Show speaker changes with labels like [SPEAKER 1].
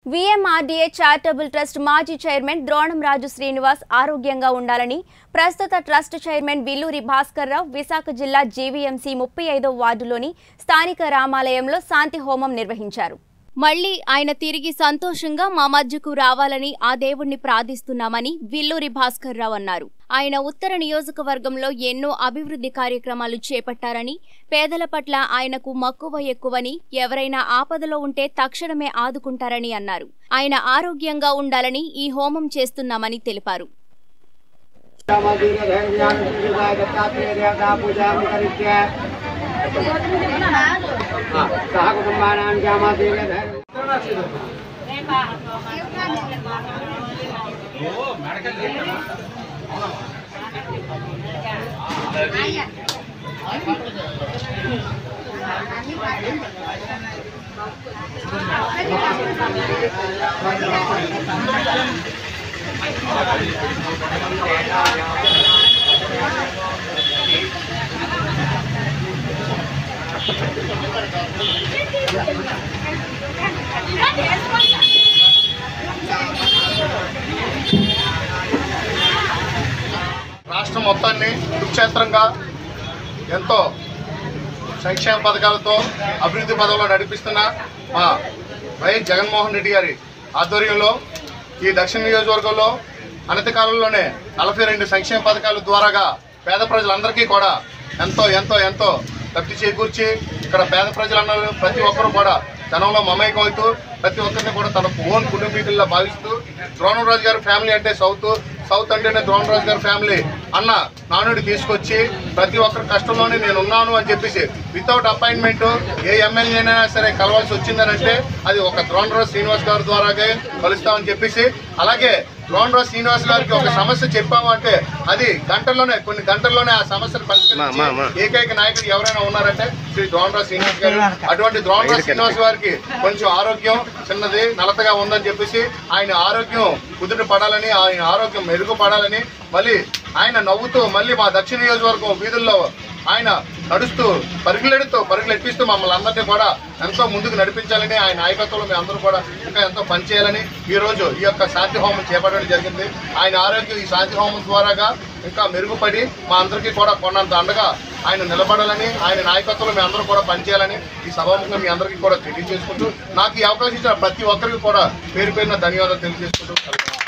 [SPEAKER 1] VMRDA charitable trust మాజీ chairman Dronam Raju Srinivas ఆరోగ్యంగా ఉండాలని ప్రస్తుత ట్రస్ట్ చైర్మన్ విల్లూరి భాస్కర్ రావు విశాఖ జిల్లా జీవీఎంసీ ముప్పై ఐదో వార్డులోని స్థానిక రామాలయంలో శాంతి హోమం నిర్వహించారు మళ్లీ ఆయన తిరిగి సంతోషంగా మా మధ్యకు రావాలని ఆ దేవుణ్ణి ప్రార్థిస్తున్నామని విల్లూరి భాస్కర్ రావు అన్నారు ఆయన ఉత్తర నియోజకవర్గంలో ఎన్నో అభివృద్ధి కార్యక్రమాలు చేపట్టారని పేదల పట్ల ఆయనకు మక్కువ ఎక్కువని ఎవరైనా ఆపదలో ఉంటే తక్షణమే ఆదుకుంటారని అన్నారు ఆయన ఆరోగ్యంగా ఉండాలని ఈ హోమం చేస్తున్నామని తెలిపారు
[SPEAKER 2] सह कुटुम्बानां क्षमाशीलधैर्य
[SPEAKER 3] రాష్ట్రం మొత్తాన్ని కుక్షేత్రంగా ఎంతో సంక్షేమ పథకాలతో అభివృద్ధి పదంలో నడిపిస్తున్న మా వైఎస్ జగన్మోహన్ రెడ్డి గారి ఆధ్వర్యంలో ఈ దక్షిణ నియోజకవర్గంలో అనతి కాలంలోనే నలభై రెండు సంక్షేమ పథకాల ద్వారాగా పేద ప్రజలందరికీ కూడా ఎంతో ఎంతో ఎంతో లబ్ధి చేకూర్చి ఇక్కడ పేద ప్రజలందరూ ప్రతి ఒక్కరూ కూడా జనంలో మమేకం అవుతూ ప్రతి ఒక్కరిని కూడా తన ఓన్ కుటుంబీకుల్లో భావిస్తూ ద్రోణరాజు గారి ఫ్యామిలీ అంటే సౌత్ సౌత్ అంటేనే ద్రోణరాజు గారి ఫ్యామిలీ అన్న నానుడి తీసుకొచ్చి ప్రతి ఒక్కరి కష్టంలోనే నేను ఉన్నాను అని చెప్పేసి వితౌట్ అపాయింట్మెంట్ ఏ ఎమ్మెల్యేనైనా సరే కలవాల్సి వచ్చిందనంటే అది ఒక ద్రోణరాజు శ్రీనివాస్ గారి ద్వారాగే కలుస్తామని చెప్పేసి అలాగే ద్రోణరాజు శ్రీనివాస్ గారికి ఒక సమస్య చెప్పాము అంటే అది గంటల్లోనే కొన్ని గంటల్లోనే ఆ సమస్యను పరిష్కరించి ఏకైక నాయకుడు ఎవరైనా ఉన్నారంటే శ్రీ ద్రోణరాజు శ్రీనివాస్ గారు అటువంటి ద్రోణరాజు శ్రీనివాస్ గారికి కొంచెం ఆరోగ్యం చిన్నది నలతగా ఉందని చెప్పేసి ఆయన ఆరోగ్యం కుదుట పడాలని ఆయన ఆరోగ్యం మెరుగుపడాలని మళ్ళీ ఆయన నవ్వుతూ మళ్ళీ మా దక్షిణ నియోజకవర్గం వీధుల్లో ఆయన నడుస్తూ పరుగులెడుతూ పరుగులు ఎట్టిస్తూ మమ్మల్ని అందరినీ కూడా ఎంతో ముందుకు నడిపించాలని ఆయన నాయకత్వంలో మేము అందరూ కూడా ఇంకా ఎంతో పనిచేయాలని ఈ రోజు ఈ యొక్క శాంతి హోమం చేపట్టడం జరిగింది ఆయన ఆరోగ్యం ఈ శాంతి హోమం ద్వారాగా ఇంకా మెరుగుపడి మా అందరికీ కూడా కొన్నంత అండగా ఆయన నిలబడాలని ఆయన నాయకత్వంలో మేము అందరూ కూడా పనిచేయాలని ఈ సభాముఖంగా మీ అందరికీ కూడా తెలియజేసుకుంటూ నాకు ఈ అవకాశం ఇచ్చిన ప్రతి ఒక్కరికి కూడా పేరు పేరున ధన్యవాదాలు తెలియజేసుకుంటూ